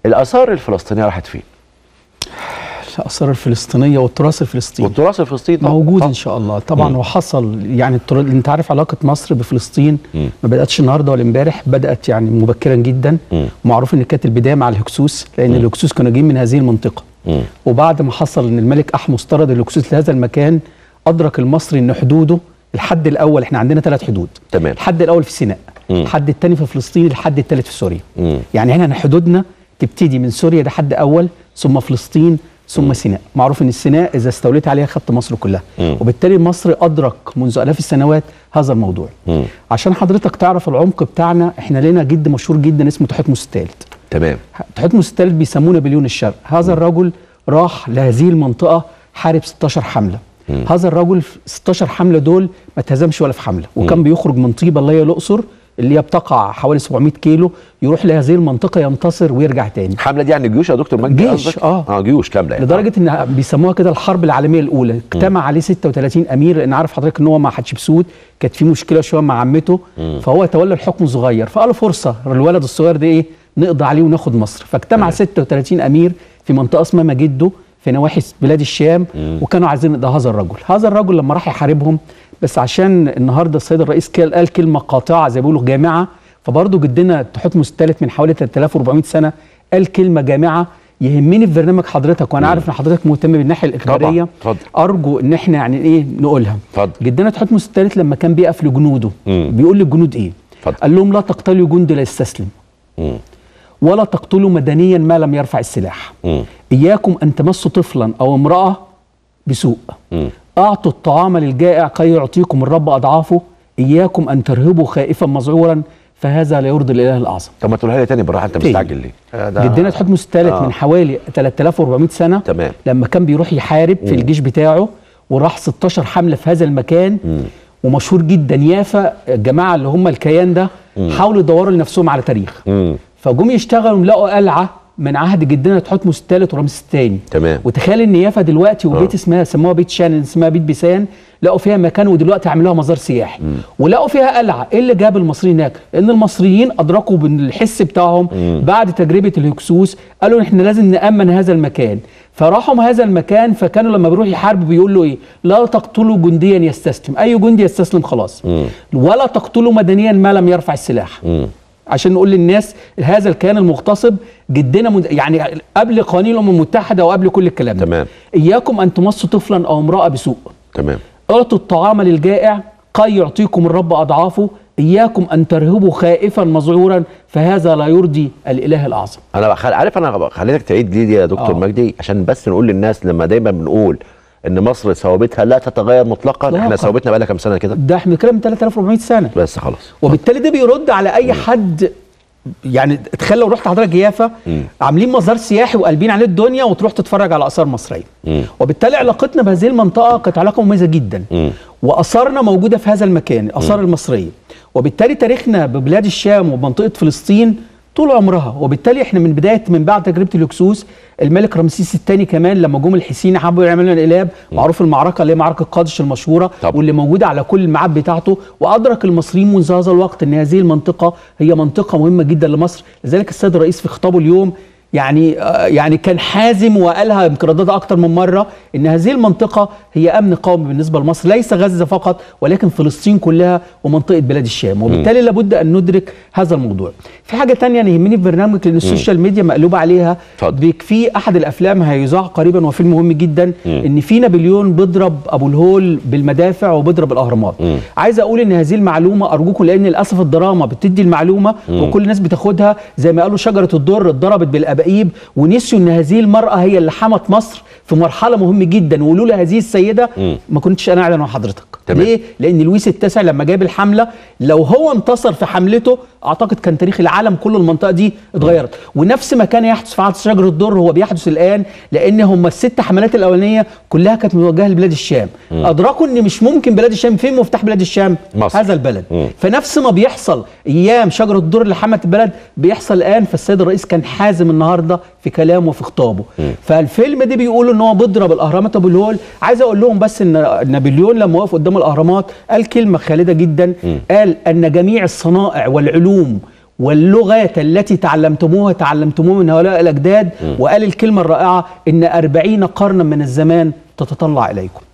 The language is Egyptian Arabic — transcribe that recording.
الاثار الفلسطينيه راحت فين الاثار الفلسطينيه والتراث الفلسطيني والتراث الفلسطيني طبعاً. موجود طبعاً. ان شاء الله طبعا مم. وحصل يعني التر... انت عارف علاقه مصر بفلسطين مم. ما بداتش النهارده ولا امبارح بدات يعني مبكرا جدا مم. معروف ان كانت البدايه مع الهكسوس لان الهكسوس كانوا جايين من هذه المنطقه مم. وبعد ما حصل ان الملك احمس طرد الهكسوس لهذا المكان ادرك المصري ان حدوده الحد الاول احنا عندنا ثلاث حدود تمام. الحد الاول في سيناء مم. الحد الثاني في فلسطين الحد الثالث في سوريا مم. يعني هنا حدودنا تبتدي من سوريا ده حد اول ثم فلسطين ثم سيناء معروف ان السيناء اذا استوليت عليها خدت مصر كلها مم. وبالتالي مصر ادرك منذ الاف السنوات هذا الموضوع مم. عشان حضرتك تعرف العمق بتاعنا احنا لنا جد مشهور جدا اسمه تحتمس الثالث تمام تحتمس الثالث بيسموه نابليون الشرق هذا الرجل راح لهذه المنطقه حارب 16 حمله مم. هذا الرجل في 16 حمله دول ما اتهزمش ولا في حمله وكان بيخرج من طيبه اللي هي الاقصر اللي هي بتقع حوالي 700 كيلو يروح لهذه المنطقه ينتصر ويرجع تاني الحمله دي يعني جيوش يا دكتور مجدي جيش، قصدك؟ آه. اه جيوش كامله يعني لدرجه ان بيسموها كده الحرب العالميه الاولى اجتمع عليه 36 امير لان عارف حضرتك ان هو مع حتشبسوت كانت في مشكله شويه مع عمته فهو تولى الحكم صغير فقالوا فرصه الولد الصغير ده ايه نقضي عليه وناخد مصر فاجتمع 36 امير في منطقه اسمها مجده في نواحي بلاد الشام وكانوا عايزين ده هذا الرجل هذا الرجل لما راح يحاربهم بس عشان النهارده السيد الرئيس قال قال كلمه قاطعه زي ما بيقولوا جامعه فبرضه جدنا تحتمس الثالث من حوالي 3400 سنه قال كلمه جامعه يهمني في برنامج حضرتك وانا عارف ان حضرتك مهتم بالناحيه الاخباريه اتفضل. ارجو ان احنا يعني ايه نقولها اتفضل. جدنا تحتمس الثالث لما كان بيقف لجنوده مم. بيقول للجنود ايه اتفضل. قال لهم لا تقتلوا جند لا يستسلم مم. ولا تقتلوا مدنيا ما لم يرفع السلاح مم. اياكم ان تمسوا طفلا او امراه بسوء مم. اعطوا الطعام للجائع كي يعطيكم الرب اضعافه اياكم ان ترهبوا خائفا مذعورا فهذا لا يرضي الاله الاعظم طب ما تقولها لي تاني بالراحه انت تاني. مستعجل ليه؟ آه، ده- جدنا تحتمس الثالث آه. من حوالي 3400 سنه تمام. لما كان بيروح يحارب في الجيش بتاعه وراح 16 حمله في هذا المكان ومشهور جدا يافا الجماعه اللي هم الكيان ده حاولوا يدوروا لنفسهم على تاريخ مم. فجم يشتغلوا لقوا قلعه من عهد جدنا تحتمس الثالث ورمسيس الثاني تمام. وتخيل ان يافا دلوقتي وبيت آه. اسمها سموها بيت شانن اسمها بيت بيسان لقوا فيها مكان ودلوقتي عملوها مزار سياحي ولقوا فيها قلعه ايه اللي جاب المصريين هناك ان المصريين ادركوا بالحس بتاعهم بعد تجربه الهكسوس قالوا احنا لازم نامن هذا المكان فراحوا من هذا المكان فكانوا لما بيروح يحاربوا بيقول له ايه لا تقتلوا جنديا يستسلم اي جندي يستسلم خلاص ولا تقتلوا مدنيا ما لم يرفع السلاح مم. عشان نقول للناس هذا الكيان المغتصب جدنا مد... يعني قبل قوانين الامم المتحده وقبل كل الكلام ده تمام. اياكم ان تمسوا طفلا او امراه بسوء تمام اعطوا الطعام للجائع قد يعطيكم الرب اضعافه اياكم ان ترهبوا خائفا مذعورا فهذا لا يرضي الاله الاعظم انا بخل... عارف انا خليتك تعيد ليه دي يا دكتور آه. مجدي عشان بس نقول للناس لما دايما بنقول ان مصر ثوابتها لا تتغير مطلقا احنا إطلاقاً. ثوابتنا بقى لها كام سنه كده ده احنا بنتكلم من 3400 سنه بس خلاص وبالتالي ده بيرد على اي حد يعني تخيل لو رحت حضرتك يافا عاملين مزار سياحي وقلبين عليه الدنيا وتروح تتفرج على اثار مصريه مم. وبالتالي علاقتنا بهذه المنطقه كانت علاقه مميزه جدا مم. واثارنا موجوده في هذا المكان الاثار المصريه وبالتالي تاريخنا ببلاد الشام ومنطقه فلسطين طول عمرها وبالتالي احنا من بدايه من بعد تجربه الهكسوس الملك رمسيس الثاني كمان لما جم الحسين حبوا يعملوا انقلاب معروف المعركه اللي هي معركه قادش المشهوره طبعا. واللي موجوده على كل المعاب بتاعته وادرك المصريين منذ هذا الوقت ان هذه المنطقه هي منطقه مهمه جدا لمصر لذلك السيد الرئيس في خطابه اليوم يعني آه، يعني كان حازم وقالها يمكن رددها اكتر من مره ان هذه المنطقه هي امن قومي بالنسبه لمصر ليس غزه فقط ولكن فلسطين كلها ومنطقه بلاد الشام وبالتالي لابد ان ندرك هذا الموضوع في حاجه تانية انا يهمني في برنامج لان السوشيال ميديا مقلوبه عليها اتفضل. بيك في احد الافلام هيذاع قريبا وفيلم مهم جدا ان في نابليون بيضرب ابو الهول بالمدافع وبيضرب الاهرامات عايز اقول ان هذه المعلومه ارجوكم لان للاسف الدراما بتدي المعلومه وكل الناس بتاخدها زي ما قالوا شجره الدر اتضربت بالابائيب ونسيوا ان هذه المراه هي اللي حمت مصر في مرحله مهمه جدا ولولا هذه السيده ما كنتش انا قاعد انا وحضرتك تمام. ليه لان لويس التاسع لما جاب الحمله لو هو انتصر في حملته اعتقد كان تاريخ العالم كله المنطقه دي اتغيرت ونفس ما كان يحدث في عهد شجر الدر هو بيحدث الان لان هم الست حملات الاولانيه كلها كانت موجهه لبلاد الشام ادركوا ان مش ممكن بلاد الشام فين مفتاح بلاد الشام مصر. هذا البلد مم. فنفس ما بيحصل ايام شجره الدر اللي حمت البلد بيحصل الان فالسيد الرئيس كان حازم النهارده في كلامه وفي خطابه فالفيلم ده بيقولوا ان هو بيضرب الاهرامات ابو الهول عايز اقول لهم بس ان نابليون لما وقف قدام الاهرامات قال كلمه خالده جدا قال ان جميع الصنائع والعلوم واللغات التي تعلمتموها تعلمتموها من هؤلاء الأجداد وقال الكلمة الرائعة إن أربعين قرنا من الزمان تتطلع إليكم